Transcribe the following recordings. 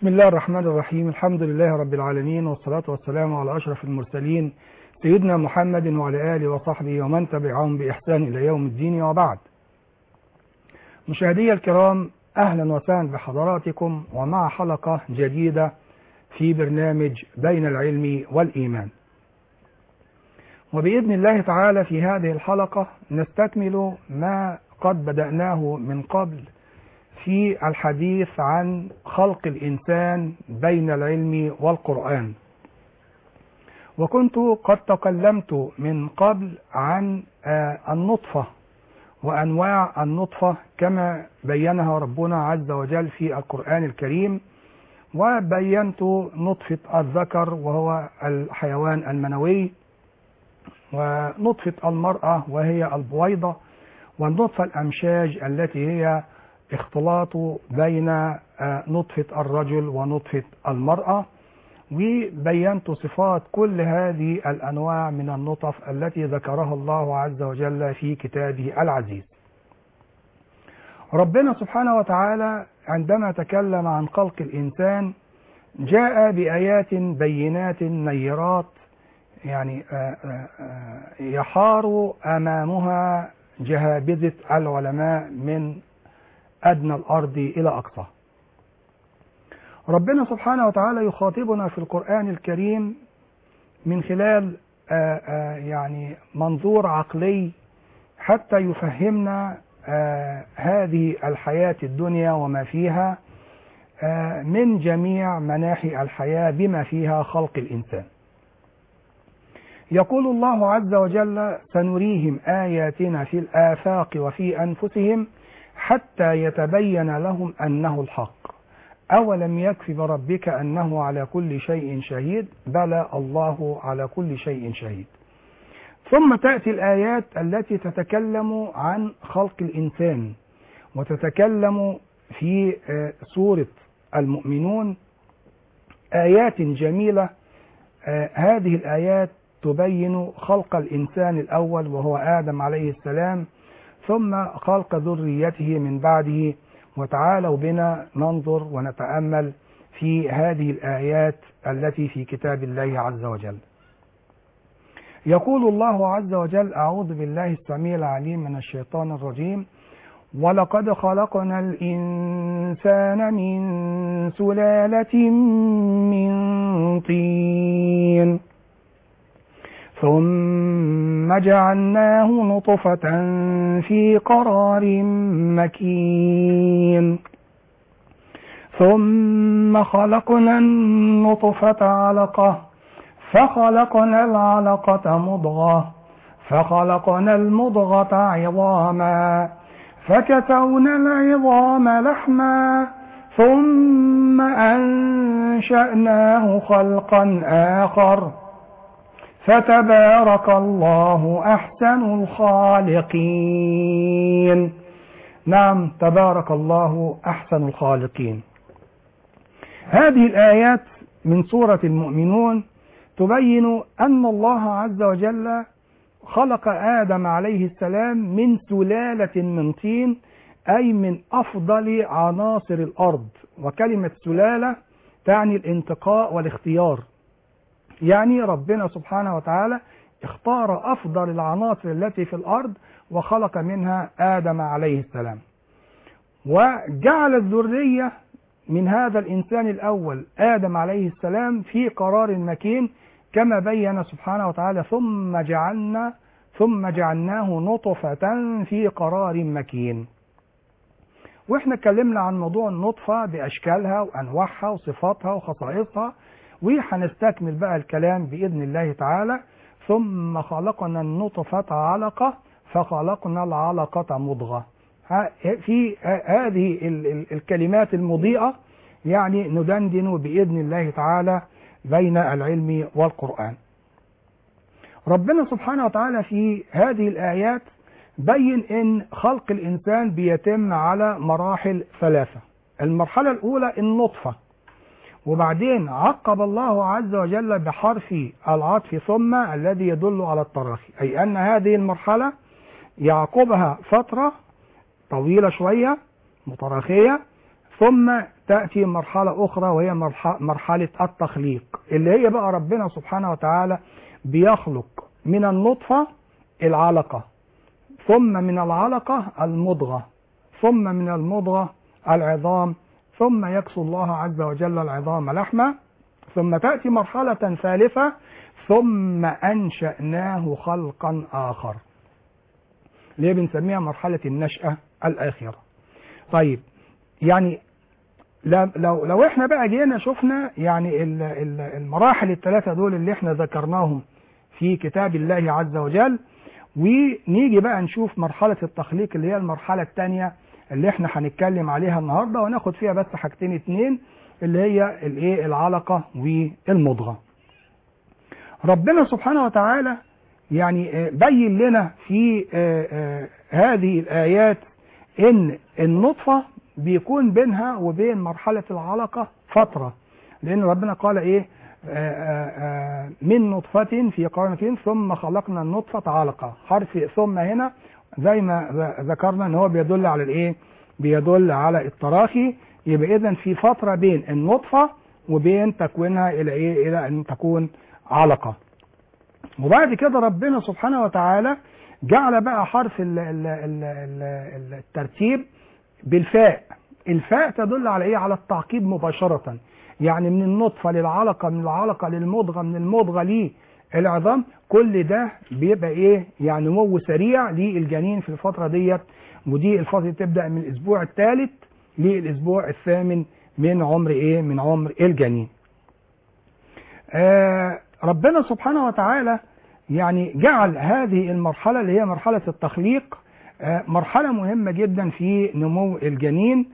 بسم الله الرحمن الرحيم الحمد لله رب العالمين والصلاة والسلام على أشرف المرسلين سيدنا محمد وعلى آله وصحبه ومن تبعهم بإحسان إلى يوم الدين وبعد مشاهدي الكرام أهلا وسهلا بحضراتكم ومع حلقة جديدة في برنامج بين العلم والإيمان وبإذن الله تعالى في هذه الحلقة نستكمل ما قد بدأناه من قبل في الحديث عن خلق الإنسان بين العلم والقرآن وكنت قد تكلمت من قبل عن النطفة وأنواع النطفة كما بينها ربنا عز وجل في القرآن الكريم وبينت نطفة الذكر وهو الحيوان المنوي ونطفة المرأة وهي البويضة والنطفة الأمشاج التي هي اختلاط بين نطفة الرجل ونطفة المرأة وبينت صفات كل هذه الأنواع من النطف التي ذكرها الله عز وجل في كتابه العزيز ربنا سبحانه وتعالى عندما تكلم عن خلق الإنسان جاء بآيات بينات نيرات يعني يحار أمامها جهابذة العلماء من أدنى الأرض إلى أقصى ربنا سبحانه وتعالى يخاطبنا في القرآن الكريم من خلال آآ آآ يعني منظور عقلي حتى يفهمنا هذه الحياة الدنيا وما فيها من جميع مناحي الحياة بما فيها خلق الإنسان يقول الله عز وجل سنريهم آياتنا في الآفاق وفي أنفسهم حتى يتبين لهم أنه الحق أولم يكف بربك أنه على كل شيء شهيد بلى الله على كل شيء شهيد ثم تأتي الآيات التي تتكلم عن خلق الإنسان وتتكلم في سورة المؤمنون آيات جميلة هذه الآيات تبين خلق الإنسان الأول وهو آدم عليه السلام ثم خلق ذريته من بعده وتعالوا بنا ننظر ونتأمل في هذه الآيات التي في كتاب الله عز وجل يقول الله عز وجل أعوذ بالله السميع العليم من الشيطان الرجيم ولقد خلقنا الإنسان من سلالة من طين ثم جعلناه نطفة في قرار مكين ثم خلقنا النطفة علقة فخلقنا العلقة مضغة فخلقنا المضغة عظاما فكسونا العظام لحما ثم أنشأناه خلقا آخر فتبارك الله أحسن الخالقين نعم تبارك الله أحسن الخالقين هذه الآيات من سورة المؤمنون تبين أن الله عز وجل خلق آدم عليه السلام من سلالة من طين أي من أفضل عناصر الأرض وكلمة سلالة تعني الانتقاء والاختيار يعني ربنا سبحانه وتعالى اختار أفضل العناصر التي في الأرض وخلق منها آدم عليه السلام وجعل الذرية من هذا الإنسان الأول آدم عليه السلام في قرار مكين كما بين سبحانه وتعالى ثم جعلنا ثم جعلناه نطفة في قرار مكين واحنا اتكلمنا عن موضوع النطفة بأشكالها وأنواعها وصفاتها وخصائصها وهنستكمل بقى الكلام بإذن الله تعالى ثم خلقنا النطفة علقة فخلقنا العلقة مضغة في هذه الكلمات المضيئة يعني ندندن بإذن الله تعالى بين العلم والقرآن ربنا سبحانه وتعالى في هذه الآيات بين ان خلق الانسان بيتم على مراحل ثلاثة المرحلة الاولى النطفة وبعدين عقب الله عز وجل بحرف العطف ثم الذي يدل على التراخي اي ان هذه المرحلة يعقبها فترة طويلة شوية متراخية ثم تأتي مرحلة أخرى وهي مرح- مرحلة التخليق اللي هي بقى ربنا سبحانه وتعالى بيخلق من النطفة العلقة ثم من العلقة المضغة ثم من المضغة العظام ثم يكسو الله عز وجل العظام لحمة ثم تأتي مرحلة ثالثة ثم أنشأناه خلقا آخر اللي هي بنسميها مرحلة النشأة الآخرة طيب يعني لا- لو لو احنا بقى جينا شفنا يعني ال- ال- المراحل الثلاثة دول اللي احنا ذكرناهم في كتاب الله عز وجل ونيجي بقى نشوف مرحلة التخليق اللي هي المرحلة الثانية اللي احنا هنتكلم عليها النهارده وناخد فيها بس حاجتين اتنين اللي هي الايه العلقة والمضغة. ربنا سبحانه وتعالى يعني آه، بين لنا في آه، آه، هذه الآيات إن النطفة بيكون بينها وبين مرحلة العلقة فترة لأن ربنا قال إيه آه، آه، آه، من نطفة في قرن ثم خلقنا النطفة علقة حرف ثم هنا زي ما ذ- ذكرنا ان هو بيدل على الايه بيدل على التراخي يبقى اذا في فترة بين النطفة وبين تكوينها الى ايه الى ان تكون علقة وبعد كده ربنا سبحانه وتعالى جعل بقى حرف ال ال ال ال الترتيب بالفاء الفاء تدل على ايه على التعقيب مباشرة يعني من النطفة للعلقة من العلقة للمضغة من المضغة للعظام كل ده بيبقى ايه يعني نمو سريع للجنين في الفترة ديت ودي الفترة دي تبدأ من الاسبوع الثالث للاسبوع الثامن من عمر ايه من عمر الجنين آه ربنا سبحانه وتعالى يعني جعل هذه المرحلة اللي هي مرحلة التخليق آه مرحلة مهمة جدا في نمو الجنين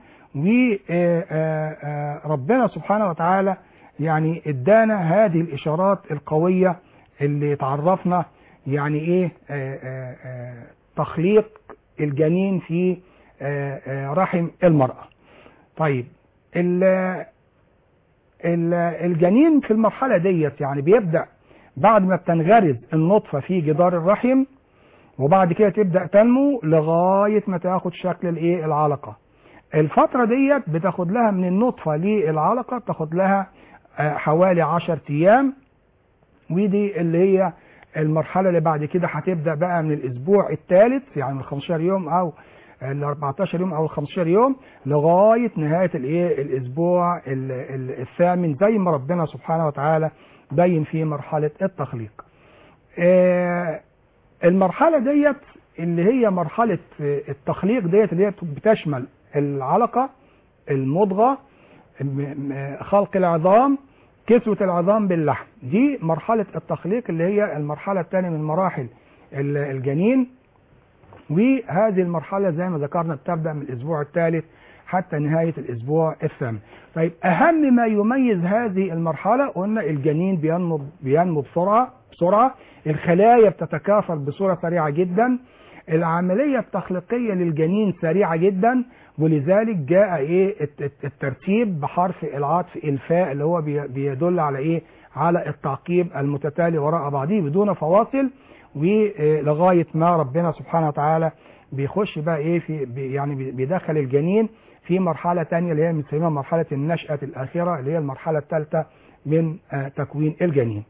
وربنا سبحانه وتعالى يعني ادانا هذه الاشارات القوية اللي تعرفنا يعني ايه آه آه آه تخليق الجنين في آه آه رحم المرأة طيب ال ال- الجنين في المرحلة ديت يعني بيبدأ بعد ما بتنغرز النطفة في جدار الرحم وبعد كده تبدأ تنمو لغاية ما تاخد شكل الايه العلقة الفترة ديت بتاخد لها من النطفة للعلقة تاخد لها آه، حوالي 10 ايام ودي اللي هي المرحلة اللي بعد كده هتبدأ بقى من الاسبوع الثالث يعني من 15 يوم او ال 14 يوم او ال 15 يوم لغايه نهايه الايه الاسبوع ال- ال- الثامن زي ما ربنا سبحانه وتعالى بين في مرحله التخليق. آه، المرحله ديت اللي هي مرحله آه، التخليق ديت اللي هي بتشمل العلقه المضغه م- م- خلق العظام كسوة العظام باللحم دي مرحلة التخليق اللي هي المرحلة الثانية من مراحل ال- الجنين وهذه المرحلة زي ما ذكرنا بتبدأ من الأسبوع الثالث حتى نهاية الأسبوع الثامن طيب أهم ما يميز هذه المرحلة قلنا الجنين بينمو بينمو بسرعة بسرعة الخلايا بتتكاثر بصورة سريعة جدا العملية التخليقية للجنين سريعة جدا ولذلك جاء ايه الت- الت- الترتيب بحرف العطف الفاء اللي هو بي- بيدل على ايه على التعقيب المتتالي وراء بعضه بدون فواصل ولغايه ما ربنا سبحانه وتعالى بيخش بقى ايه في بي- يعني بي- بيدخل الجنين في مرحله تانية اللي هي بنسميها مرحله النشأة الاخره اللي هي المرحله الثالثه من آه، تكوين الجنين.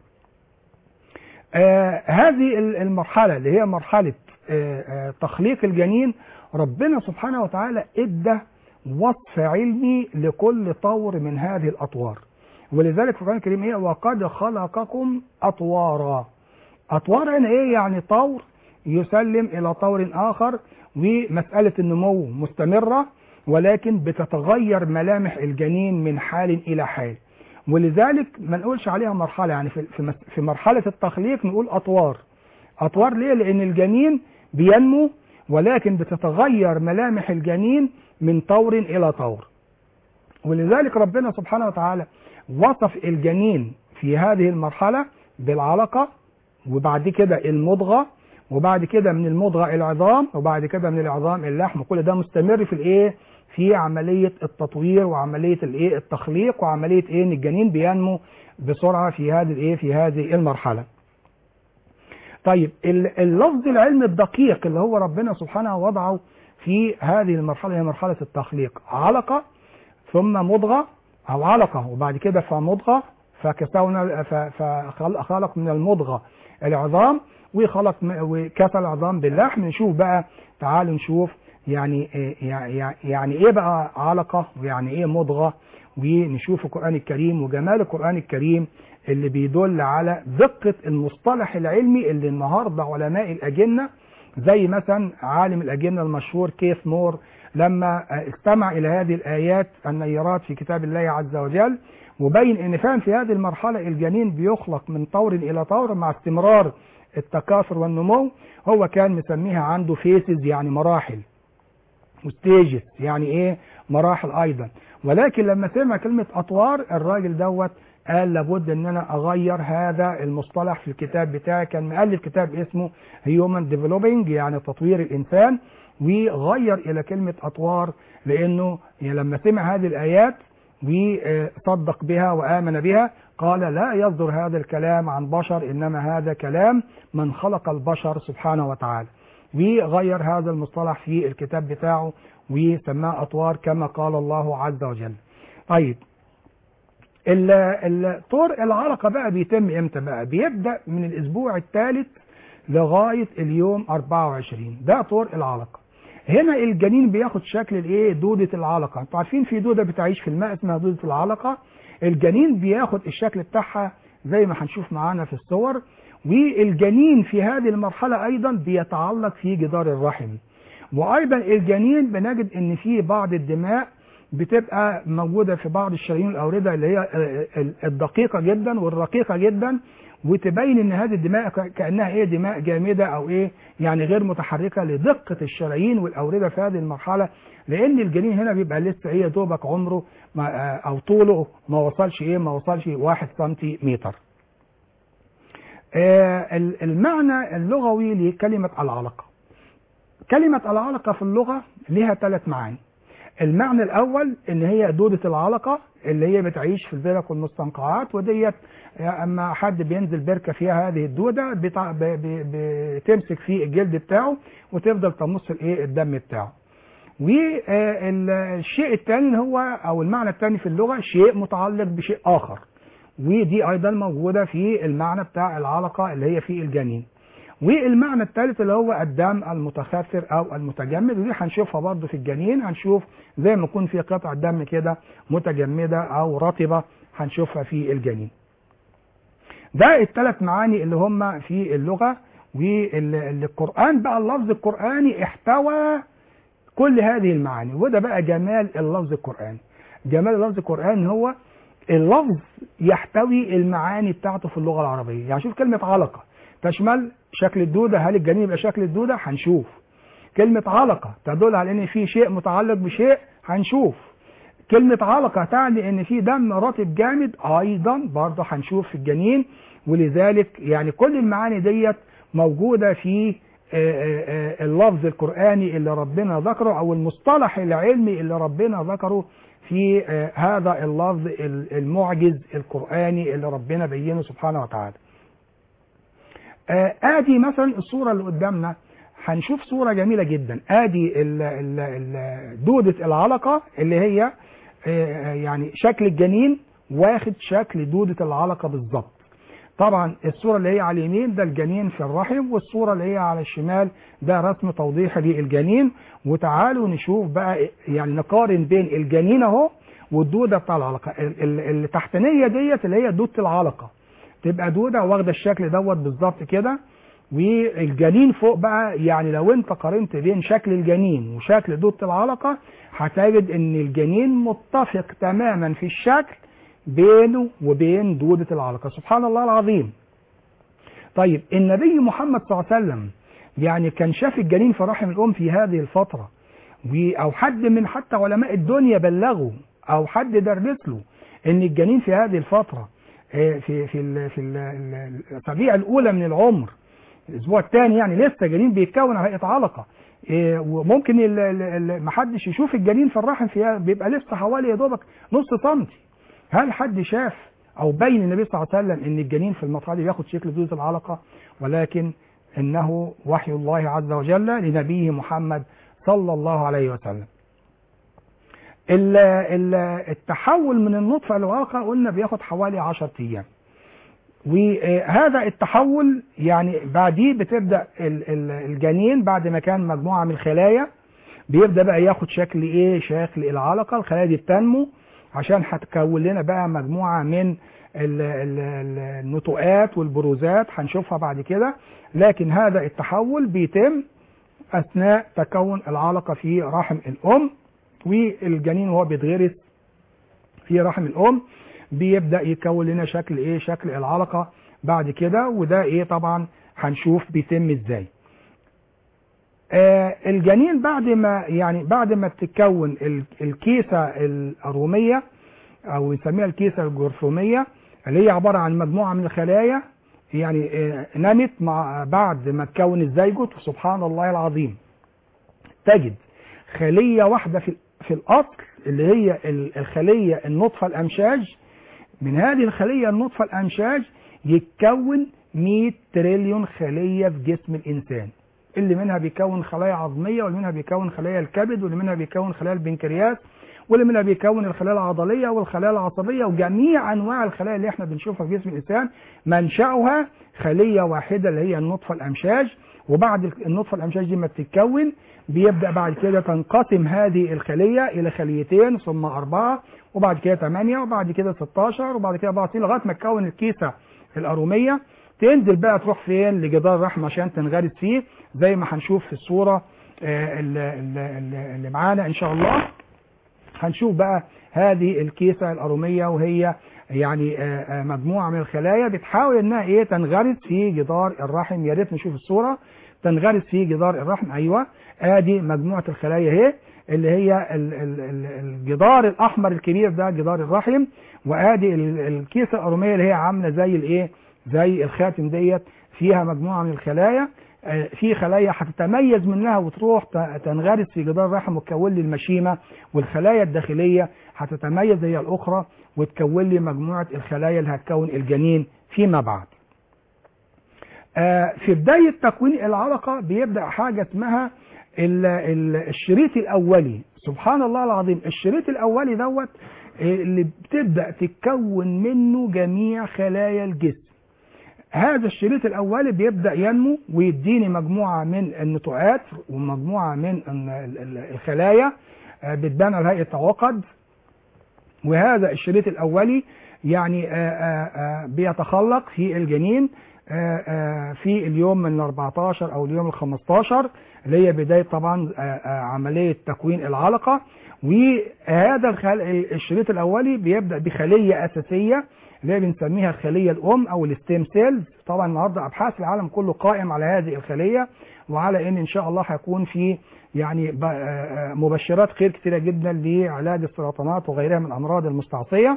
آه هذه ال- المرحله اللي هي مرحله آه آه تخليق الجنين ربنا سبحانه وتعالى ادى وصف علمي لكل طور من هذه الاطوار. ولذلك في القران الكريم ايه وقد خلقكم اطوارا. اطوار هنا ايه يعني طور يسلم الى طور اخر ومساله النمو مستمره ولكن بتتغير ملامح الجنين من حال الى حال ولذلك ما نقولش عليها مرحله يعني في في مس- في مرحله التخليق نقول اطوار اطوار ليه لان الجنين بينمو ولكن بتتغير ملامح الجنين من طور الى طور ولذلك ربنا سبحانه وتعالى وصف الجنين في هذه المرحله بالعلقه وبعد كده المضغه وبعد كده من المضغه العظام وبعد كده من العظام اللحم وكل ده مستمر في الايه في عمليه التطوير وعمليه الايه التخليق وعمليه ايه ان الجنين بينمو بسرعه في هذه الايه في هذه المرحله طيب ال- اللفظ العلمي الدقيق اللي هو ربنا سبحانه وضعه في هذه المرحله هي مرحله التخليق علقه ثم مضغة أو علقة وبعد كده فمضغة فكسونا ف- فخلق من المضغة العظام وخلق م- وكسى العظام باللحم نشوف بقى تعالوا نشوف يعني إيه- يعني يعني ايه بقى علقة ويعني ايه مضغة ونشوف القرآن الكريم وجمال القرآن الكريم اللي بيدل على دقة المصطلح العلمي اللي النهاردة علماء الأجنة زي مثلا عالم الأجنة المشهور كيث مور لما استمع إلى هذه الآيات النيرات في كتاب الله عز وجل وبين ان فعلا في هذه المرحلة الجنين بيخلق من طور الى طور مع استمرار التكاثر والنمو هو كان مسميها عنده فيسز يعني مراحل وستيجز يعني ايه مراحل ايضا ولكن لما سمع كلمة اطوار الراجل دوت قال لابد ان انا اغير هذا المصطلح في الكتاب بتاعي كان مؤلف كتاب اسمه هيومن ديفلوبينج يعني تطوير الانسان وغير الى كلمة اطوار لانه لما سمع هذه الايات وصدق بها وآمن بها قال لا يصدر هذا الكلام عن بشر إنما هذا كلام من خلق البشر سبحانه وتعالى وغير هذا المصطلح في الكتاب بتاعه وسماه أطوار كما قال الله عز وجل طيب ال- ال- طور العلقة بقى بيتم امتى بقى بيبدأ من الأسبوع الثالث لغاية اليوم 24 ده طور العلقة هنا الجنين بياخد شكل الايه دودة العلقة انتوا عارفين في دودة بتعيش في الماء اسمها دودة العلقة الجنين بياخد الشكل بتاعها زي ما هنشوف معانا في الصور والجنين في هذه المرحلة ايضا بيتعلق في جدار الرحم وايضا الجنين بنجد ان في بعض الدماء بتبقى موجودة في بعض الشرايين الأوردة اللي هي الدقيقة جدا والرقيقة جدا وتبين ان هذه الدماء ك- كانها ايه دماء جامده او ايه يعني غير متحركه لدقه الشرايين والاورده في هذه المرحله لان الجنين هنا بيبقى لسه ايه دوبك عمره ما آه، او طوله ما وصلش ايه ما وصلش 1 سنتيمتر. آه، ال- المعنى اللغوي لكلمه العلقه. كلمه العلقه في اللغه لها ثلاث معاني. المعنى الاول ان هي دوده العلقه اللي هي بتعيش في البرك والمستنقعات وديت اما حد بينزل بركه فيها هذه الدوده بتع... ب... ب... بتمسك في الجلد بتاعه وتفضل تمص الايه الدم بتاعه والشيء الثاني هو او المعنى الثاني في اللغه شيء متعلق بشيء اخر ودي ايضا موجوده في المعنى بتاع العلقه اللي هي في الجنين والمعنى الثالث اللي هو الدم المتخثر او المتجمد ودي هنشوفها برضه في الجنين هنشوف زي ما يكون في قطع دم كده متجمده او رطبه هنشوفها في الجنين ده الثلاث معاني اللي هم في اللغه والقران بقى اللفظ القراني احتوى كل هذه المعاني وده بقى جمال اللفظ القراني جمال اللفظ القراني هو اللفظ يحتوي المعاني بتاعته في اللغه العربيه يعني شوف كلمه علقه تشمل شكل الدودة هل الجنين يبقى شكل الدودة هنشوف كلمة علقة تدل على ان في شيء متعلق بشيء هنشوف كلمة علقة تعني ان في دم رطب جامد ايضا برضه هنشوف في الجنين ولذلك يعني كل المعاني ديت موجودة في آه، آه، آه، اللفظ القرآني اللي ربنا ذكره او المصطلح العلمي اللي ربنا ذكره في آه، هذا اللفظ المعجز القرآني اللي ربنا بينه سبحانه وتعالى آه، ادي مثلا الصورة اللي قدامنا هنشوف صورة جميلة جدا ادي ال- ال- ال- دودة العلقة اللي هي آه، يعني شكل الجنين واخد شكل دودة العلقة بالظبط طبعا الصورة اللي هي على اليمين ده الجنين في الرحم والصورة اللي هي على الشمال ده رسم توضيحي للجنين وتعالوا نشوف بقى يعني نقارن بين الجنين اهو والدودة بتاع العلقة ال- ال- التحتانية ديت اللي هي دودة العلقة تبقى دودة واخدة الشكل دوت بالظبط كده والجنين فوق بقى يعني لو انت قارنت بين شكل الجنين وشكل دودة العلقة هتجد ان الجنين متفق تماما في الشكل بينه وبين دودة العلقة سبحان الله العظيم طيب النبي محمد صلى الله عليه وسلم يعني كان شاف الجنين في رحم الأم في هذه الفترة و- أو حد من حتى علماء الدنيا بلغوا أو حد درس له إن الجنين في هذه الفترة آه، في في ال- في ال- ال- الأسابيع الأولى من العمر الأسبوع الثاني يعني لسه جنين بيتكون على هيئة علقة إيه، وممكن ال- ال- ال- محدش يشوف الجنين في الرحم فيها بيبقى لسه حوالي يا دوبك نص سنتي هل حد شاف او بين النبي صلى الله عليه وسلم ان الجنين في المرحله دي بياخد شكل دودة العلقه ولكن انه وحي الله عز وجل لنبيه محمد صلى الله عليه وسلم ال- ال- التحول من النطفة للعلقة قلنا بياخد حوالي 10 أيام وهذا التحول يعني بعديه بتبدأ ال- ال- الجنين بعد ما كان مجموعة من الخلايا بيبدأ بقى ياخد شكل ايه شكل العلقة الخلايا دي بتنمو عشان هتكون لنا بقى مجموعة من ال- ال- ال- النتوءات والبروزات هنشوفها بعد كده لكن هذا التحول بيتم أثناء تكون العلقة في رحم الأم والجنين وهو بيتغرس في رحم الأم بيبدأ يكون لنا شكل ايه شكل العلقة بعد كده وده ايه طبعا هنشوف بيتم ازاي آه الجنين بعد ما يعني بعد ما تتكون ال- الكيسة الأرومية أو نسميها الكيسة الجرثومية اللي هي عبارة عن مجموعة من الخلايا يعني آه، نمت مع بعد ما تكون الزيجوت سبحان الله العظيم تجد خلية واحدة في في الأصل اللي هي ال- الخلية النطفة الأمشاج من هذه الخلية النطفة الأمشاج يتكون 100 تريليون خلية في جسم الإنسان اللي منها بيكون خلايا عظمية واللي منها بيكون خلايا الكبد واللي منها بيكون خلايا البنكرياس واللي منها بيكون الخلايا العضلية والخلايا العصبية وجميع أنواع الخلايا اللي احنا بنشوفها في جسم الإنسان منشأها خلية واحدة اللي هي النطفة الأمشاج وبعد النطفة الأمشاج دي ما بتتكون بيبدأ بعد كده تنقسم هذه الخلية إلى خليتين ثم أربعة وبعد كده 8 وبعد كده 16 وبعد كده 24 لغاية ما تكون الكيسة الأرومية تنزل بقى تروح فين لجدار الرحم عشان تنغرس فيه زي ما هنشوف في الصورة آه، اللي, اللي, اللي معانا إن شاء الله هنشوف بقى هذه الكيسة الأرومية وهي يعني آه، آه، مجموعة من الخلايا بتحاول انها ايه تنغرس في جدار الرحم يا ريت نشوف الصورة تنغرس في جدار الرحم ايوه ادي مجموعة الخلايا اهي اللي هي ال- ال- ال- الجدار الاحمر الكبير ده جدار الرحم وادي ال- الكيسة الأرومية اللي هي عاملة زي الايه زي الخاتم ديت فيها مجموعة من الخلايا آه، في خلايا هتتميز منها وتروح ت- تنغرس في جدار الرحم وتكون لي المشيمة والخلايا الداخلية هتتميز هي الأخرى وتكون لي مجموعة الخلايا اللي هتكون الجنين فيما بعد آه، في بداية تكوين العلقة بيبدأ حاجة اسمها ال- ال- الشريط الأولي سبحان الله العظيم الشريط الأولي دوت آه، اللي بتبدأ تتكون منه جميع خلايا الجسم هذا الشريط الأولي بيبدأ ينمو ويديني مجموعة من النتوءات ومجموعة من ال- ال- الخلايا آه، بتبان على هيئة عقد وهذا الشريط الأولي يعني آه، آه، آه، بيتخلق في الجنين آه، آه، في اليوم من 14 أو اليوم ال 15 اللي هي بداية طبعا آه، آه، عملية تكوين العلقة وهذا الخل- الشريط الأولي بيبدأ بخلية أساسية اللي هي بنسميها الخلية الأم أو الستيم سيلز طبعا النهاردة أبحاث العالم كله قائم على هذه الخلية وعلى إن إن شاء الله هيكون في يعني ب- آه، آه، مبشرات خير كثيرة جدا لعلاج السرطانات وغيرها من الأمراض المستعصية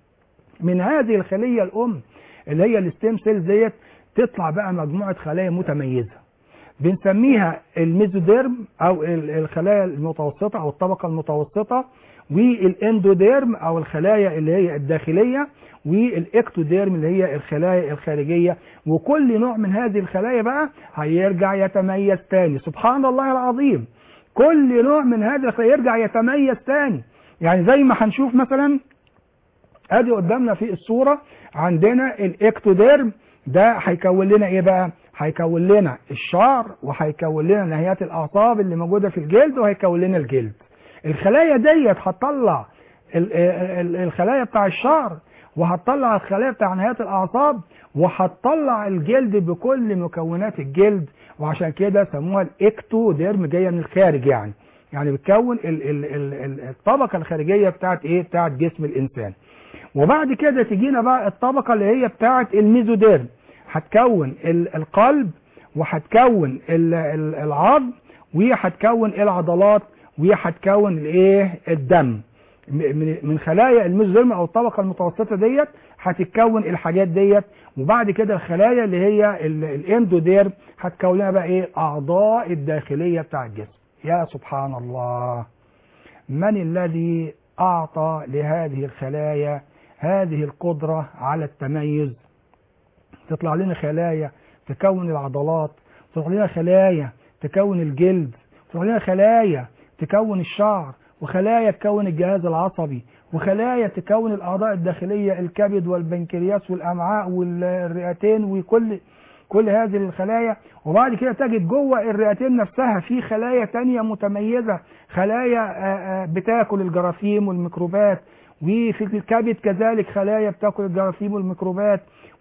من هذه الخلية الأم اللي هي الستيم سيلز ديت تطلع بقى مجموعة خلايا متميزة بنسميها الميزوديرم أو ال- الخلايا المتوسطة أو الطبقة المتوسطة والاندوديرم أو الخلايا اللي هي الداخلية والاكتوديرم اللي هي الخلايا الخارجية وكل نوع من هذه الخلايا بقى هيرجع يتميز تاني سبحان الله العظيم كل نوع من هذه الخلايا يرجع يتميز تاني يعني زي ما هنشوف مثلا ادي قدامنا في الصورة عندنا الاكتوديرم ده هيكون لنا ايه بقى هيكون لنا الشعر وهيكون لنا نهايات الاعصاب اللي موجودة في الجلد وهيكون لنا الجلد الخلايا ديت هتطلع ال- ال- الخلايا بتاع الشعر وهتطلع الخلايا بتاع نهايات الاعصاب وهتطلع الجلد بكل مكونات الجلد وعشان كده سموها الاكتوديرم جايه من الخارج يعني يعني بتكون ال- ال- ال- ال- الطبقه الخارجيه بتاعت ايه بتاعت جسم الانسان وبعد كده تجينا بقى الطبقة اللي هي بتاعة الميزوديرم هتكون ال- القلب وهتكون ال- ال- العظم وهتكون العضلات وهتكون الايه الدم م- من من خلايا الميزوديرم او الطبقة المتوسطة ديت هتتكون الحاجات ديت وبعد كده الخلايا اللي هي ال- الاندوديرم هتكون لنا بقى ايه اعضاء الداخلية بتاع الجسم يا سبحان الله من الذي أعطى لهذه الخلايا هذه القدرة على التميز تطلع لنا خلايا تكون العضلات تطلع لنا خلايا تكون الجلد تطلع لنا خلايا تكون الشعر وخلايا تكون الجهاز العصبي وخلايا تكون الأعضاء الداخلية الكبد والبنكرياس والأمعاء والرئتين وكل كل هذه الخلايا وبعد كده تجد جوه الرئتين نفسها في خلايا تانية متميزة خلايا آه، آه، بتاكل الجراثيم والميكروبات وفي الكبد كذلك خلايا بتاكل الجراثيم والميكروبات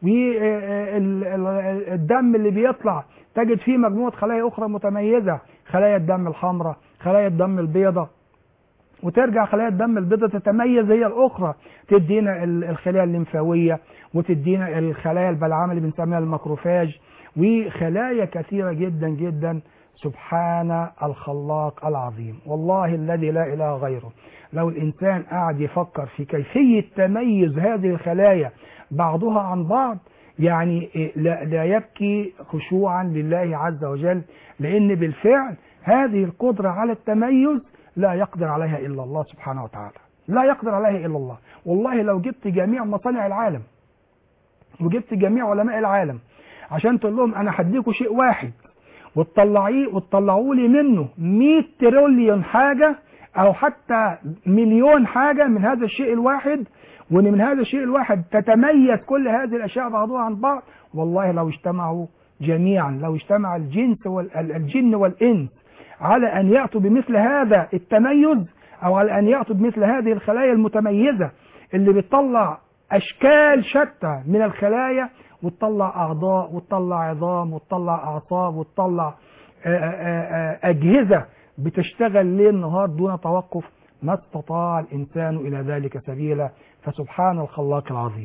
والدم اللي بيطلع تجد فيه مجموعة خلايا أخرى متميزة خلايا الدم الحمراء خلايا الدم البيضاء وترجع خلايا الدم البيضاء تتميز هي الأخرى تدينا ال- الخلايا الليمفاوية وتدينا الخلايا البلعامة اللي بنسميها الماكروفاج وخلايا كثيرة جدا جدا سبحان الخلاق العظيم والله الذي لا إله غيره لو الإنسان قاعد يفكر في كيفية تميز هذه الخلايا بعضها عن بعض يعني إيه، لا, لا يبكي خشوعا لله عز وجل لأن بالفعل هذه القدرة على التميز لا يقدر عليها إلا الله سبحانه وتعالى لا يقدر عليها إلا الله والله لو جبت جميع مصانع العالم وجبت جميع علماء العالم عشان تقول لهم أنا هديكوا شيء واحد وتطلعيه وتطلعوا لي منه 100 تريليون حاجة أو حتى مليون حاجة من هذا الشيء الواحد وان من هذا الشيء الواحد تتميز كل هذه الاشياء بعضها عن بعض والله لو اجتمعوا جميعا لو اجتمع الجنس والجن والانس على ان ياتوا بمثل هذا التميز او على ان ياتوا بمثل هذه الخلايا المتميزه اللي بتطلع اشكال شتى من الخلايا وتطلع اعضاء وتطلع عظام وتطلع اعصاب وتطلع آآ آآ اجهزه بتشتغل ليل نهار دون توقف ما استطاع الإنسان إلى ذلك سبيلا فسبحان الخلاق العظيم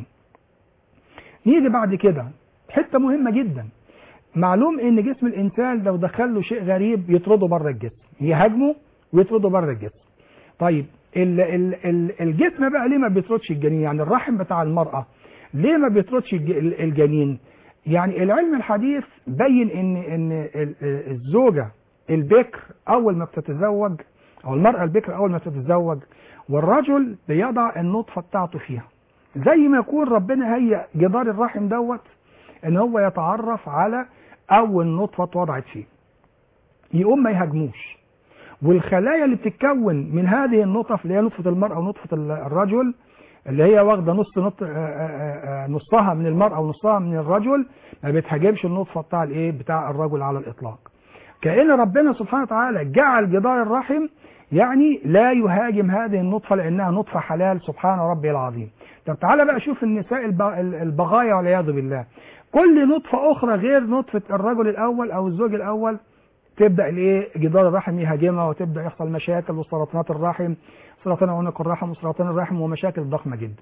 نيجي بعد كده حتة مهمة جدا معلوم ان جسم الانسان لو دخل له شيء غريب يطرده بره الجسم يهاجمه ويطرده بره الجسم طيب ال ال ال الجسم بقى ليه ما بيطردش الجنين يعني الرحم بتاع المرأة ليه ما بيطردش الج- الجنين يعني العلم الحديث بين ان ان ال- الزوجة البكر اول ما بتتزوج او المرأة البكر اول ما تتزوج والرجل بيضع النطفة بتاعته فيها زي ما يكون ربنا هيئ جدار الرحم دوت ان هو يتعرف على اول نطفة اتوضعت فيه يقوم ما يهاجموش والخلايا اللي بتتكون من هذه النطف اللي هي نطفة المرأة ونطفة ال- الرجل اللي هي واخده نص نط... آه، آه، آه، نصها من المرأة ونصها من الرجل ما بتهاجمش النطفة بتاع الايه بتاع الرجل على الاطلاق كأن ربنا سبحانه وتعالى جعل جدار الرحم يعني لا يهاجم هذه النطفة لأنها نطفة حلال سبحان ربي العظيم طب تعالى بقى شوف النساء الب- البغايا والعياذ بالله كل نطفة أخرى غير نطفة الرجل الأول أو الزوج الأول تبدأ الايه جدار الرحم يهاجمها وتبدأ يحصل مشاكل وسرطانات الرحم سرطان عنق الرحم وسرطان الرحم ومشاكل ضخمة جدا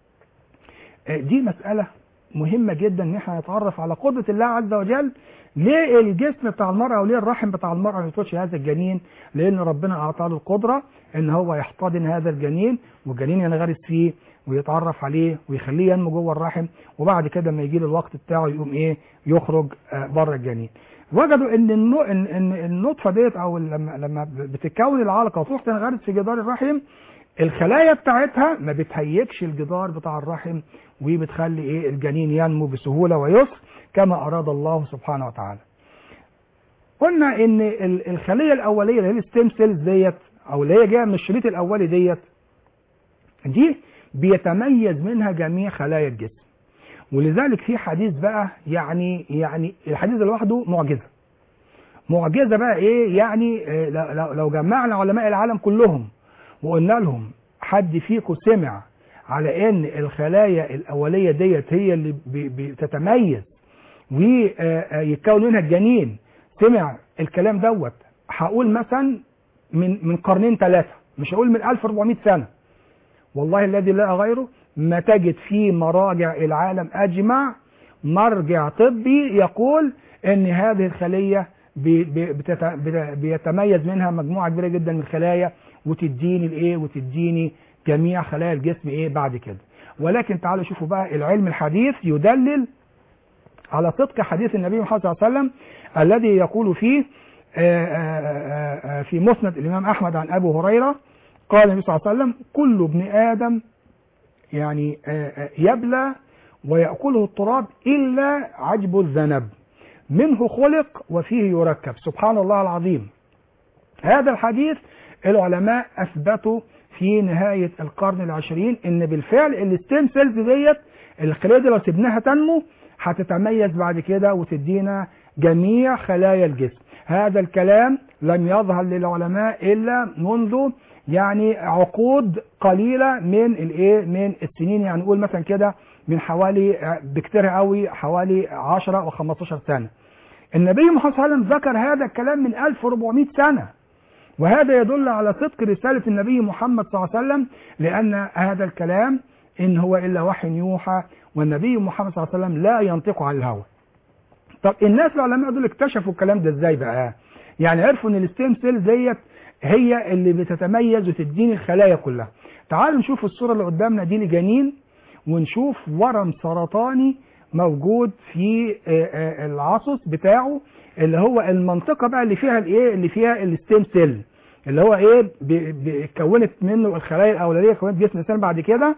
آه، دي مسألة مهمة جدا ان احنا نتعرف على قدرة الله عز وجل ليه الجسم بتاع المرأة وليه الرحم بتاع المرأة ما يطولش هذا الجنين لان ربنا اعطاه له القدرة ان هو يحتضن هذا الجنين والجنين ينغرس فيه ويتعرف عليه ويخليه ينمو جوه الرحم وبعد كده لما يجي له الوقت بتاعه يقوم ايه يخرج آه، بره الجنين وجدوا ان النو... ان ان النطفه ديت او لما لما بتتكون العلقه وتروح تنغرس في جدار الرحم الخلايا بتاعتها ما بتهيكش الجدار بتاع الرحم وبتخلي ايه الجنين ينمو بسهوله ويسر كما اراد الله سبحانه وتعالى. قلنا ان ال- الخليه الاوليه اللي هي الستيم سيلز ديت او اللي هي جايه من الشريط الاولي ديت دي بيتميز منها جميع خلايا الجسم. ولذلك في حديث بقى يعني يعني الحديث ده لوحده معجزه. معجزه بقى ايه يعني آه، لو- لو- لو جمعنا علماء العالم كلهم وقلنا لهم حد فيكم سمع على ان الخلايا الاوليه ديت هي اللي ب- بتتميز ويتكون منها الجنين سمع الكلام دوت هقول مثلا من من قرنين ثلاثه مش هقول من 1400 سنه والله الذي لا غيره ما تجد في مراجع العالم اجمع مرجع طبي يقول ان هذه الخليه بي- بي- بتت- بت- بيتميز منها مجموعه كبيره جدا من الخلايا وتديني الايه وتديني جميع خلايا الجسم ايه بعد كده ولكن تعالوا شوفوا بقى العلم الحديث يدلل على صدق حديث النبي محمد صلى الله عليه وسلم الذي يقول فيه آه، آه، آه، في مسند الامام احمد عن ابو هريره قال النبي صلى الله عليه وسلم كل ابن ادم يعني آه، آه، يبلى ويأكله التراب إلا عجب الذنب منه خلق وفيه يركب سبحان الله العظيم هذا الحديث العلماء اثبتوا في نهايه القرن العشرين ان بالفعل الستيم سيلز ديت الخلايا دي لو سيبناها تنمو هتتميز بعد كده وتدينا جميع خلايا الجسم هذا الكلام لم يظهر للعلماء الا منذ يعني عقود قليله من الايه من السنين يعني نقول مثلا كده من حوالي بكتير قوي حوالي 10 و15 سنه النبي محمد صلى الله عليه وسلم ذكر هذا الكلام من 1400 سنه وهذا يدل على صدق رساله النبي محمد صلى الله عليه وسلم لان هذا الكلام ان هو الا وحي يوحى والنبي محمد صلى الله عليه وسلم لا ينطق عن الهوى طب الناس العلماء دول اكتشفوا الكلام ده ازاي بقى يعني عرفوا ان الستيم سيل ديت هي اللي بتتميز وتديني الخلايا كلها تعالوا نشوف الصورة اللي قدامنا دي لجنين ونشوف ورم سرطاني موجود في العصص بتاعه اللي هو المنطقة بقى اللي فيها الايه اللي فيها الستيم سيل اللي هو ايه اتكونت منه الخلايا الاولانيه كونت جسم الانسان بعد كده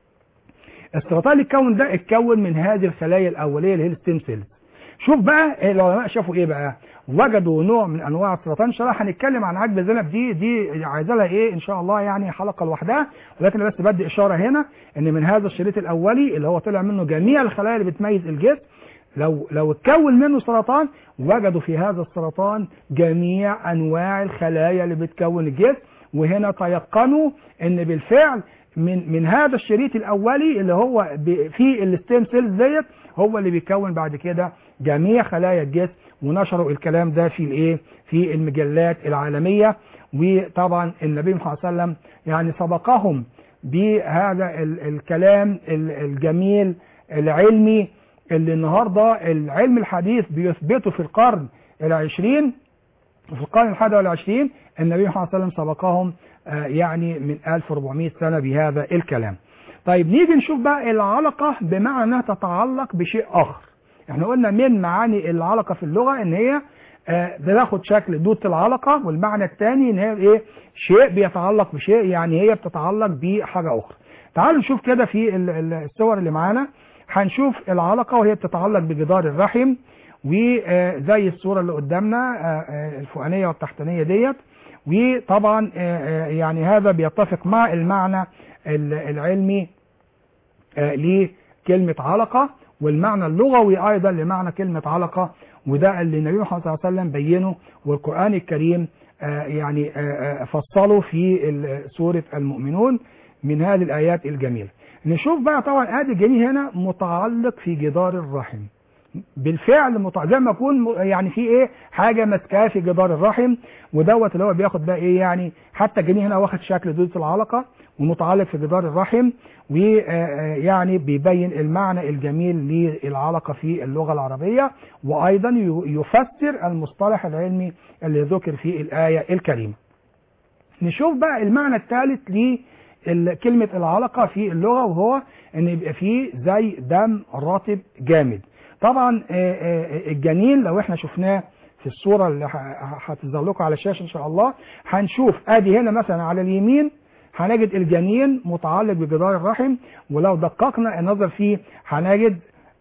السرطان اللي اتكون ده اتكون من هذه الخلايا الاوليه اللي هي الستيم سيلز شوف بقى العلماء شافوا ايه بقى وجدوا نوع من انواع السرطان ان شاء الله هنتكلم عن عجب الذنب دي دي عايزه لها ايه ان شاء الله يعني حلقه لوحدها ولكن بس بدي اشاره هنا ان من هذا الشريط الاولي اللي هو طلع منه جميع الخلايا اللي بتميز الجسم لو لو اتكون منه سرطان وجدوا في هذا السرطان جميع انواع الخلايا اللي بتكون الجسم وهنا تيقنوا ان بالفعل من من هذا الشريط الاولي اللي هو فيه الستيم سيلز ديت هو اللي بيكون بعد كده جميع خلايا الجسم ونشروا الكلام ده في الايه في المجلات العالميه وطبعا النبي محمد صلى الله عليه وسلم يعني سبقهم بهذا الكلام الجميل العلمي اللي النهارده العلم الحديث بيثبته في القرن العشرين وفي القرن الحادي والعشرين النبي محمد صلى الله عليه وسلم سبقهم يعني من 1400 سنة بهذا الكلام طيب نيجي نشوف بقى العلقة بمعنى انها تتعلق بشيء اخر احنا قلنا من معاني العلقة في اللغة ان هي بتاخد شكل دودة العلقة والمعنى الثاني ان هي ايه شيء بيتعلق بشيء يعني هي بتتعلق بحاجة اخرى تعالوا نشوف كده في الصور اللي معانا هنشوف العلقة وهي بتتعلق بجدار الرحم وزي الصورة اللي قدامنا الفوقانية والتحتانية ديت وطبعا يعني هذا بيتفق مع المعنى العلمي لكلمة علقة والمعنى اللغوي أيضا لمعنى كلمة علقة وده اللي النبي محمد صلى الله عليه وسلم بينه والقرآن الكريم يعني فصله في سورة المؤمنون من هذه الآيات الجميلة نشوف بقى طبعا ادي الجنين هنا متعلق في جدار الرحم بالفعل متع... زي ما يكون يعني في ايه حاجه ماسكاه في جدار الرحم ودوت اللي هو بياخد بقى ايه يعني حتى الجنين هنا واخد شكل دودة العلقه ومتعلق في جدار الرحم ويعني بيبين المعنى الجميل للعلقه في اللغه العربيه وايضا يفسر المصطلح العلمي اللي ذكر في الايه الكريمه. نشوف بقى المعنى الثالث لكلمه العلقه في اللغه وهو ان يبقى فيه زي دم رطب جامد. طبعا الجنين لو احنا شفناه في الصورة اللي هتظهر لكم على الشاشة ان شاء الله هنشوف ادي هنا مثلا على اليمين هنجد الجنين متعلق بجدار الرحم ولو دققنا النظر فيه هنجد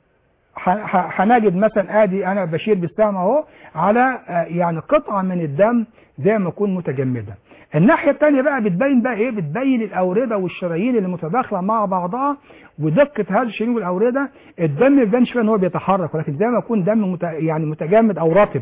هنجد مثلا ادي انا بشير بالسهم اهو على يعني قطعة من الدم زي ما يكون متجمدة الناحية الثانية بقى بتبين بقى ايه بتبين الأوردة والشرايين اللي متداخلة مع بعضها ودقة هذا الشرايين والأوردة الدم ما بيبانش فيها ان هو بيتحرك ولكن زي ما يكون دم مت... يعني متجمد أو رطب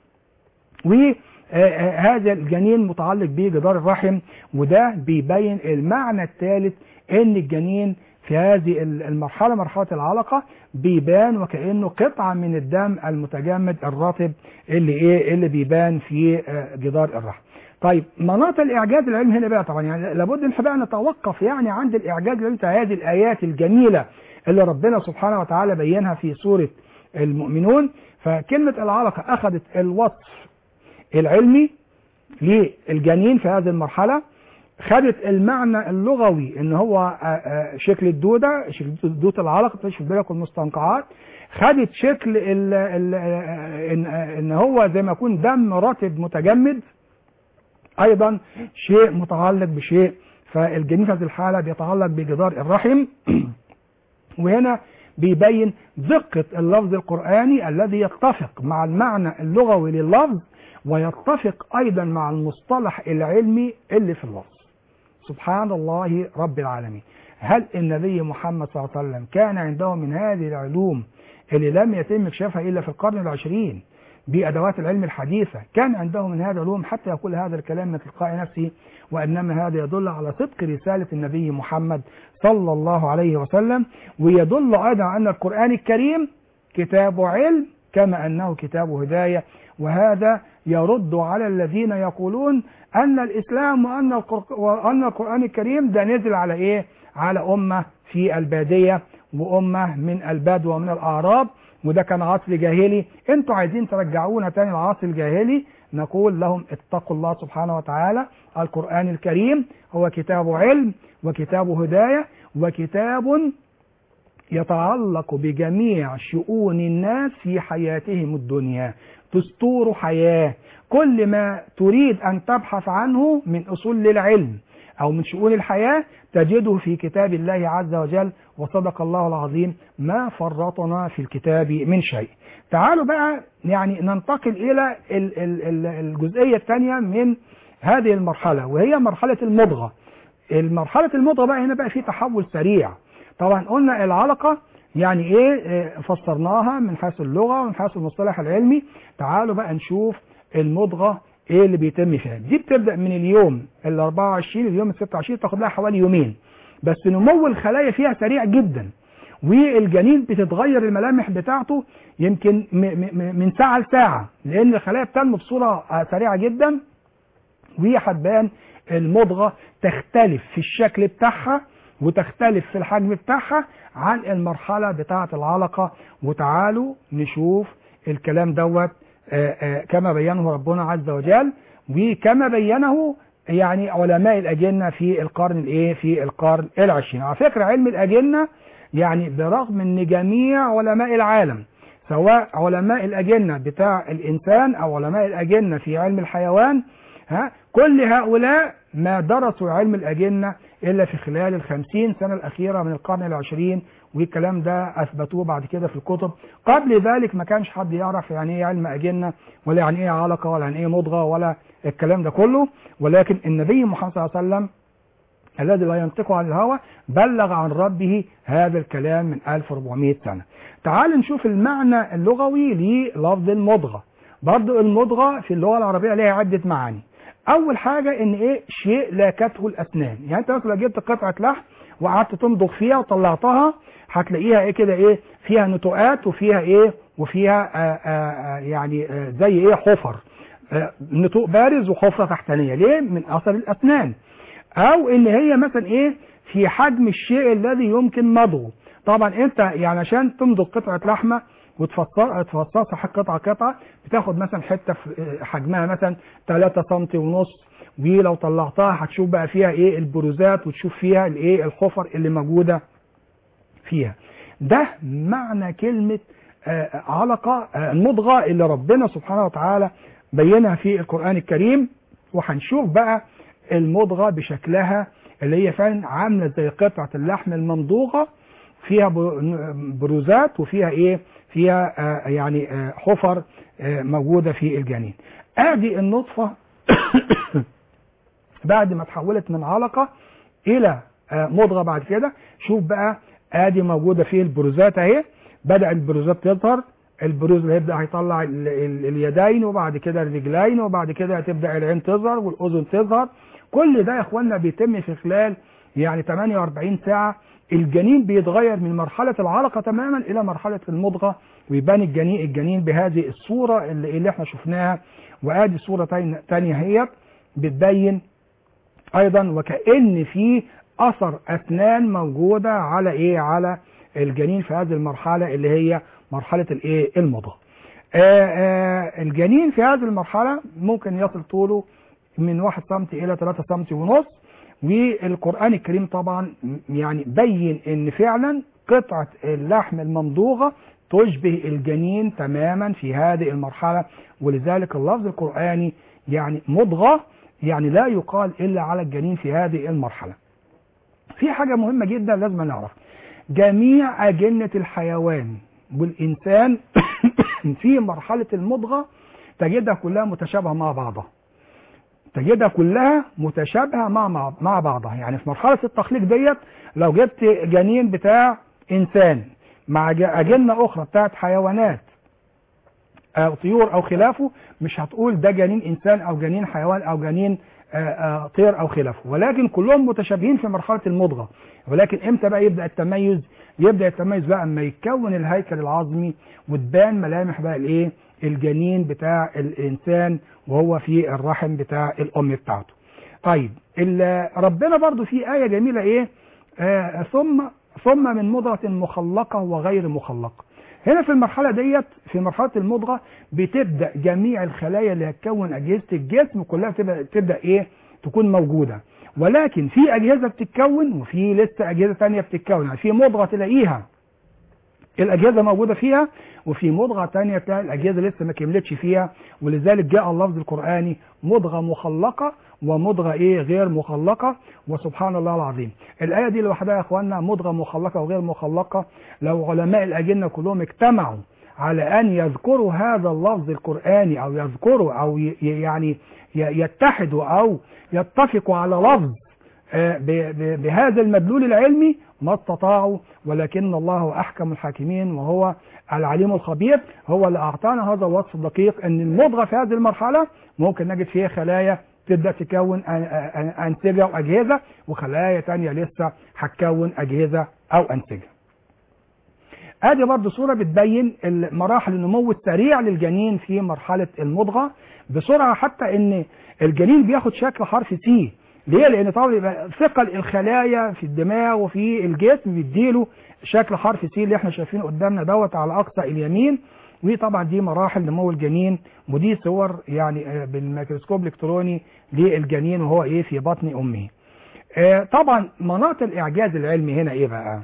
وهذا الجنين متعلق بجدار الرحم وده بيبين المعنى الثالث ان الجنين في هذه المرحلة مرحلة العلقة بيبان وكأنه قطعة من الدم المتجمد الرطب اللي ايه اللي بيبان في جدار الرحم طيب مناط الاعجاز العلمي هنا بقى طبعا يعني لابد ان احنا بقى نتوقف يعني عند الاعجاز العلمي هذه الايات الجميله اللي ربنا سبحانه وتعالى بينها في سوره المؤمنون فكلمه العلقه اخذت الوصف العلمي للجنين في هذه المرحله خدت المعنى اللغوي ان هو شكل الدوده شكل دوده العلقه تشوف بالك المستنقعات خدت شكل ال ال ان, إن هو زي ما يكون دم رطب متجمد ايضا شيء متعلق بشيء فالجنين في هذه الحاله بيتعلق بجدار الرحم وهنا بيبين دقة اللفظ القرآني الذي يتفق مع المعنى اللغوي لللفظ ويتفق أيضا مع المصطلح العلمي اللي في اللفظ سبحان الله رب العالمين هل النبي محمد صلى الله عليه وسلم كان عنده من هذه العلوم اللي لم يتم اكتشافها إلا في القرن العشرين بأدوات العلم الحديثة كان عنده من هذه العلوم حتى يقول هذا الكلام من تلقاء نفسه وإنما هذا يدل على صدق رسالة النبي محمد صلى الله عليه وسلم ويدل أيضا على أن القرآن الكريم كتاب علم كما أنه كتاب هداية وهذا يرد على الذين يقولون أن الإسلام وأن, وأن القرآن الكريم ده نزل على إيه؟ على أمة في البادية وأمة من البدو ومن الأعراب وده كان عصر جاهلي انتوا عايزين ترجعونا تاني العصر الجاهلي نقول لهم اتقوا الله سبحانه وتعالى القرآن الكريم هو كتاب علم وكتاب هداية وكتاب يتعلق بجميع شؤون الناس في حياتهم الدنيا دستور حياة كل ما تريد أن تبحث عنه من أصول للعلم أو من شؤون الحياة تجده في كتاب الله عز وجل وصدق الله العظيم ما فرطنا في الكتاب من شيء تعالوا بقى يعني ننتقل إلى الجزئية الثانية من هذه المرحلة وهي مرحلة المضغة المرحلة المضغة بقى هنا بقى في تحول سريع طبعا قلنا العلقة يعني ايه فسرناها من حيث اللغة ومن حيث المصطلح العلمي تعالوا بقى نشوف المضغة ايه اللي بيتم فيها دي بتبدأ من اليوم ال 24 اليوم ال 26 تاخد لها حوالي يومين بس نمو الخلايا فيها سريع جدا والجنين بتتغير الملامح بتاعته يمكن من ساعة لساعة لأن الخلايا بتنمو بصورة سريعة جدا وهتبان المضغة تختلف في الشكل بتاعها وتختلف في الحجم بتاعها عن المرحلة بتاعة العلقة وتعالوا نشوف الكلام دوت كما بينه ربنا عز وجل وكما بينه يعني علماء الأجنة في القرن الايه في القرن العشرين على فكرة علم الأجنة يعني برغم ان جميع علماء العالم سواء علماء الأجنة بتاع الإنسان أو علماء الأجنة في علم الحيوان ها كل هؤلاء ما درسوا علم الأجنة إلا في خلال الخمسين سنة الأخيرة من القرن العشرين والكلام ده أثبتوه بعد كده في الكتب قبل ذلك ما كانش حد يعرف يعني إيه علم أجنة ولا يعني إيه علقة ولا يعني إيه مضغة ولا الكلام ده كله ولكن النبي محمد صلى الله عليه وسلم الذي لا ينطق عن الهوى بلغ عن ربه هذا الكلام من 1400 سنة تعال نشوف المعنى اللغوي للفظ المضغة برضو المضغة في اللغة العربية لها عدة معاني اول حاجة ان ايه شيء لاكته الاسنان يعني انت مثلا جبت قطعة لحم وقعدت تمضغ فيها وطلعتها هتلاقيها ايه كده ايه فيها نتوءات وفيها ايه وفيها آآ آآ يعني آآ زي ايه حفر نتوء بارز وحفرة تحتانية ليه من اثر الاسنان او ان هي مثلا ايه في حجم الشيء الذي يمكن مضغه طبعا انت يعني عشان تمضغ قطعة لحمة وتفصصها قطعة قطعة بتاخد مثلا حتة في حجمها مثلا 3 سم ونص ولو طلعتها هتشوف بقى فيها ايه البروزات وتشوف فيها الايه الحفر اللي موجودة فيها ده معنى كلمة آه علقة آه المضغة اللي ربنا سبحانه وتعالى بينها في القرآن الكريم وهنشوف بقى المضغة بشكلها اللي هي فعلا عاملة زي قطعة اللحم الممضوغة فيها بروزات وفيها ايه فيها آه يعني آه حفر آه موجودة في الجنين ادي النطفة بعد ما تحولت من علقة الى مضغة بعد كده شوف بقى ادي موجودة فيه البروزات اهي بدأ البروزات تظهر البروز اللي هيبدأ هيطلع ال ال اليدين وبعد كده الرجلين وبعد كده هتبدأ العين تظهر والأذن تظهر كل ده يا اخوانا بيتم في خلال يعني 48 ساعة الجنين بيتغير من مرحلة العلقة تماما إلى مرحلة المضغة ويبان الجنين الجنين بهذه الصورة اللي, اللي احنا شفناها وادي صورة تانية هي بتبين أيضا وكأن في أثر أسنان موجودة على إيه على الجنين في هذه المرحلة اللي هي مرحلة الإيه المضغة آآ آآ الجنين في هذه المرحلة ممكن يصل طوله من 1 سم إلى 3 سم ونص والقرآن الكريم طبعا يعني بين ان فعلا قطعة اللحم الممضوغة تشبه الجنين تماما في هذه المرحلة ولذلك اللفظ القرآني يعني مضغة يعني لا يقال إلا على الجنين في هذه المرحلة في حاجة مهمة جدا لازم نعرف جميع أجنة الحيوان والإنسان في مرحلة المضغة تجدها كلها متشابهة مع بعضها تجدها كلها متشابهة مع مع, مع بعضها يعني في مرحلة التخليق ديت لو جبت جنين بتاع إنسان مع ج- أجنة أخرى بتاعت حيوانات أو طيور أو خلافه مش هتقول ده جنين إنسان أو جنين حيوان أو جنين آه، آه، طير أو خلافه ولكن كلهم متشابهين في مرحلة المضغة ولكن إمتى بقى يبدأ التميز يبدأ التميز بقى أما يتكون الهيكل العظمي وتبان ملامح بقى الإيه الجنين بتاع الإنسان وهو في الرحم بتاع الأم بتاعته طيب ال- ربنا برضو في آية جميلة إيه آه ثم ثم من مضغة مخلقة وغير مخلقة هنا في المرحلة ديت في مرحلة المضغة بتبدأ جميع الخلايا اللي هتكون أجهزة الجسم كلها تبدأ, تبدأ إيه تكون موجودة ولكن في أجهزة بتتكون وفي لسه أجهزة تانية بتتكون يعني في مضغة تلاقيها الأجهزة موجودة فيها وفي مضغة تانية تلاقي الأجهزة لسه ما كملتش فيها ولذلك جاء اللفظ القرآني مضغة مخلقة ومضغة إيه غير مخلقة وسبحان الله العظيم الآية دي لوحدها يا إخواننا مضغة مخلقة وغير مخلقة لو علماء الأجنة كلهم اجتمعوا على أن يذكروا هذا اللفظ القرآني أو يذكروا أو ي- يعني ي- يتحدوا أو يتفقوا على لفظ آه، ب- ب- بهذا المدلول العلمي ما استطاعوا ولكن الله هو أحكم الحاكمين وهو العليم الخبير هو اللي أعطانا هذا الوصف الدقيق أن المضغة في هذه المرحلة ممكن نجد فيها خلايا تبدأ تكون أن- أن- أنسجة وأجهزة وخلايا تانية لسه هتكون أجهزة أو أنسجة ادي برضه صورة بتبين مراحل النمو السريع للجنين في مرحلة المضغة بسرعة حتى ان الجنين بياخد شكل حرف سي ليه؟ لان طبعا يبقى ثقل الخلايا في الدماغ وفي الجسم بيديله شكل حرف سي اللي احنا شايفينه قدامنا دوت على اقصى اليمين وطبعا دي مراحل نمو الجنين ودي صور يعني آه، بالميكروسكوب الالكتروني للجنين وهو ايه في بطن امه. آه، طبعا مناط الاعجاز العلمي هنا ايه بقى؟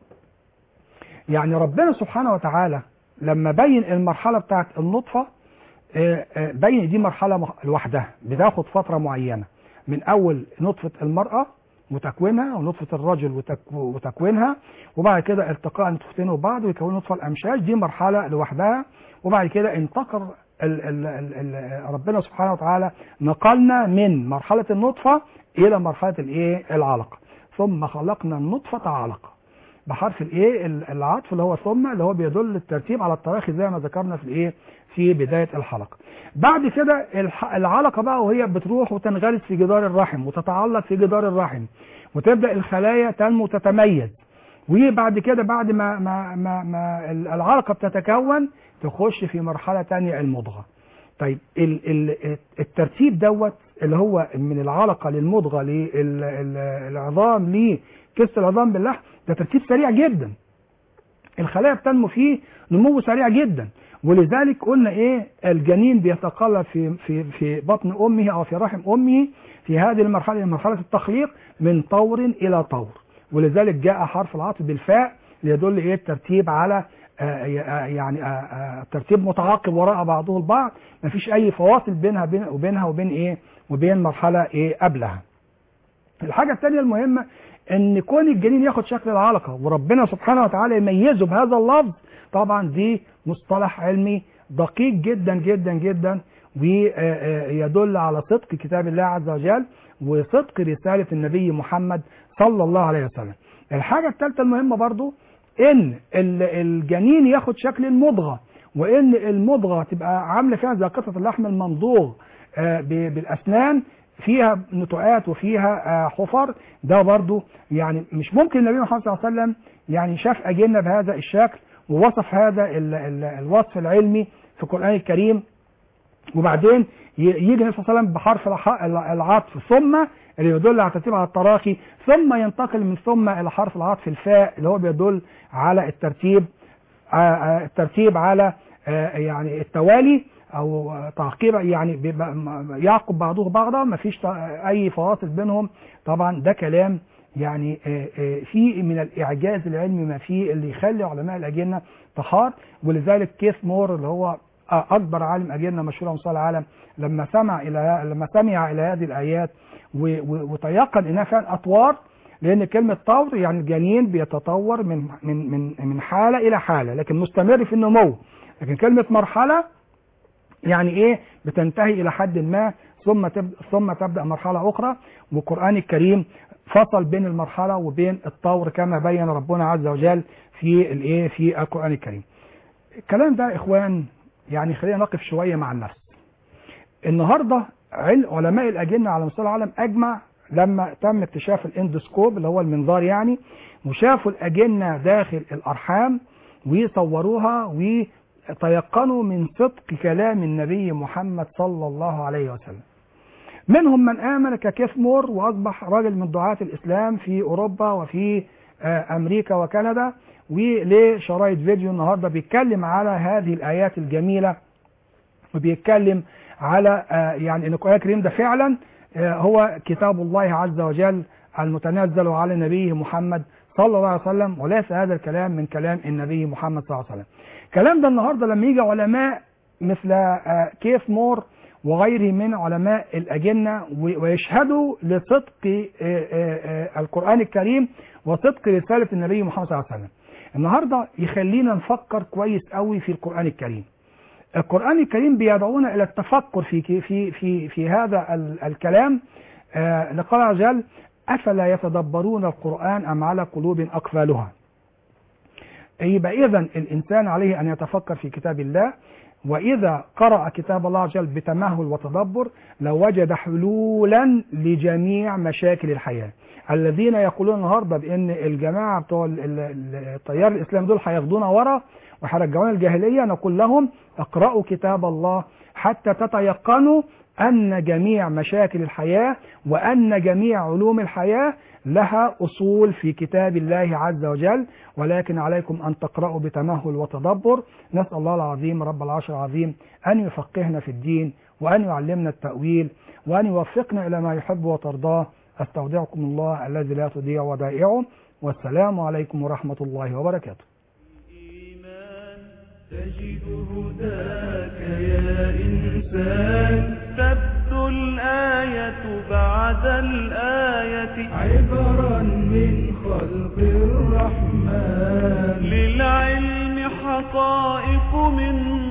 يعني ربنا سبحانه وتعالى لما بين المرحلة بتاعت النطفة آه، آه، بين دي مرحلة مخ- لوحدها بتاخد فترة معينة من أول نطفة المرأة وتكوينها ونطفة الرجل وتك- وتكوينها وبعد كده التقاء النطفتين وبعض ويكونوا نطفة الأمشاج دي مرحلة لوحدها وبعد كده انتقل ال ال ال ال ربنا سبحانه وتعالى نقلنا من مرحلة النطفة إلى مرحلة الإيه العلقة ثم خلقنا النطفة علقة بحرف الايه ال- العطف اللي هو ثم اللي هو بيدل الترتيب على التراخي زي ما ذكرنا في الايه في بدايه الحلقه بعد كده الح- العلقه بقى وهي بتروح وتنغرس في جدار الرحم وتتعلق في جدار الرحم وتبدا الخلايا تنمو وتتميز وبعد كده بعد ما ما ما, ما ال- العلقه بتتكون تخش في مرحله تانية المضغه طيب ال ال الترتيب دوت اللي هو من العلقه للمضغه للعظام لكسر العظام باللحم ده ترتيب سريع جدا الخلايا بتنمو فيه نمو سريع جدا ولذلك قلنا ايه الجنين بيتقلب في في في بطن امه او في رحم امه في هذه المرحله مرحله التخليق من طور الى طور ولذلك جاء حرف العطف بالفاء ليدل ايه الترتيب على آه، يعني آه، آه، ترتيب متعاقب وراء بعضه البعض مفيش اي فواصل بينها بين وبينها وبين ايه وبين مرحله ايه قبلها الحاجه الثانيه المهمه ان كون الجنين ياخد شكل العلقه وربنا سبحانه وتعالى يميزه بهذا اللفظ طبعا دي مصطلح علمي دقيق جدا جدا جدا ويدل على صدق كتاب الله عز وجل وصدق رسالة النبي محمد صلى الله عليه وسلم الحاجة الثالثة المهمة برضو ان ال- الجنين ياخد شكل المضغة وان المضغة تبقى عاملة فيها زي قطعة اللحم الممضوغ آه، ب- بالاسنان فيها نتوءات وفيها آه، حفر ده برضو يعني مش ممكن النبي محمد صلى الله عليه وسلم يعني شاف أجنة بهذا الشكل ووصف هذا ال ال الوصف العلمي في القرآن الكريم وبعدين ي- يجي النبي صلى الله عليه وسلم بحرف الح- العطف ثم اللي يدل على الترتيب على التراخي ثم ينتقل من ثم إلى حرف العطف الفاء اللي هو بيدل على الترتيب آه، آه، الترتيب على آه، يعني التوالي او تعقيب يعني بيبقى م- يعقب بعضه بعضا ما فيش اي فواصل بينهم طبعا ده كلام يعني آه، آه، في من الاعجاز العلمي ما فيه اللي يخلي علماء الاجنه طحار ولذلك كيث مور اللي هو آه، اكبر عالم اجنه مشهور على مستوى العالم لما سمع الى لما سمع الى هذه الايات و- و- وتيقن انها فعلا اطوار لان كلمه طور يعني الجنين بيتطور من من من من حاله الى حاله لكن مستمر في النمو لكن كلمه مرحله يعني ايه بتنتهي الى حد ما ثم تبدا ثم تبدا مرحله اخرى والقران الكريم فصل بين المرحله وبين الطور كما بين ربنا عز وجل في الايه في القران الكريم الكلام ده يا اخوان يعني خلينا نقف شويه مع النفس النهارده عل- علماء الاجنه على مستوى العالم اجمع لما تم اكتشاف الاندوسكوب اللي هو المنظار يعني وشافوا الاجنه داخل الارحام وصوروها وتيقنوا من صدق كلام النبي محمد صلى الله عليه وسلم منهم من آمن ككيف مور وأصبح راجل من دعاة الإسلام في أوروبا وفي آه، أمريكا وكندا وليه شرايط فيديو النهاردة بيتكلم على هذه الآيات الجميلة وبيتكلم على آه، يعني ان القران الكريم ده فعلا آه، هو كتاب الله عز وجل المتنزل على نبيه محمد صلى الله عليه وسلم وليس هذا الكلام من كلام النبي محمد صلى الله عليه وسلم. الكلام ده النهارده لما يجي علماء مثل آه، كيف مور وغيره من علماء الأجنة و- ويشهدوا لصدق آه، آه، آه، القرآن الكريم وصدق رسالة النبي محمد صلى الله عليه وسلم. النهارده يخلينا نفكر كويس قوي في القرآن الكريم. القرآن الكريم بيدعونا إلى التفكر في في في في هذا ال- الكلام آه، لقال عز وجل أفلا يتدبرون القرآن أم على قلوب أقفالها يبقى إذا الإنسان عليه أن يتفكر في كتاب الله وإذا قرأ كتاب الله عز وجل بتمهل وتدبر لوجد حلولا لجميع مشاكل الحياة الذين يقولون النهارده بأن الجماعة بتوع ال- ال- ال- التيار الإسلامي دول هياخدونا ورا وهيرجعونا الجاهلية نقول لهم اقرأوا كتاب الله حتى تتيقنوا أن جميع مشاكل الحياة وأن جميع علوم الحياة لها أصول في كتاب الله عز وجل ولكن عليكم أن تقرأوا بتمهل وتدبر نسأل الله العظيم رب العرش العظيم أن يفقهنا في الدين وأن يعلمنا التأويل وأن يوفقنا إلى ما يحب وترضاه أستودعكم الله الذي لا تضيع ودائعه والسلام عليكم ورحمة الله وبركاته الإيمان تجد هداك يا إنسان تبدو الآية بعد الآية عبرا من خلق الرحمن للعلم حقائق من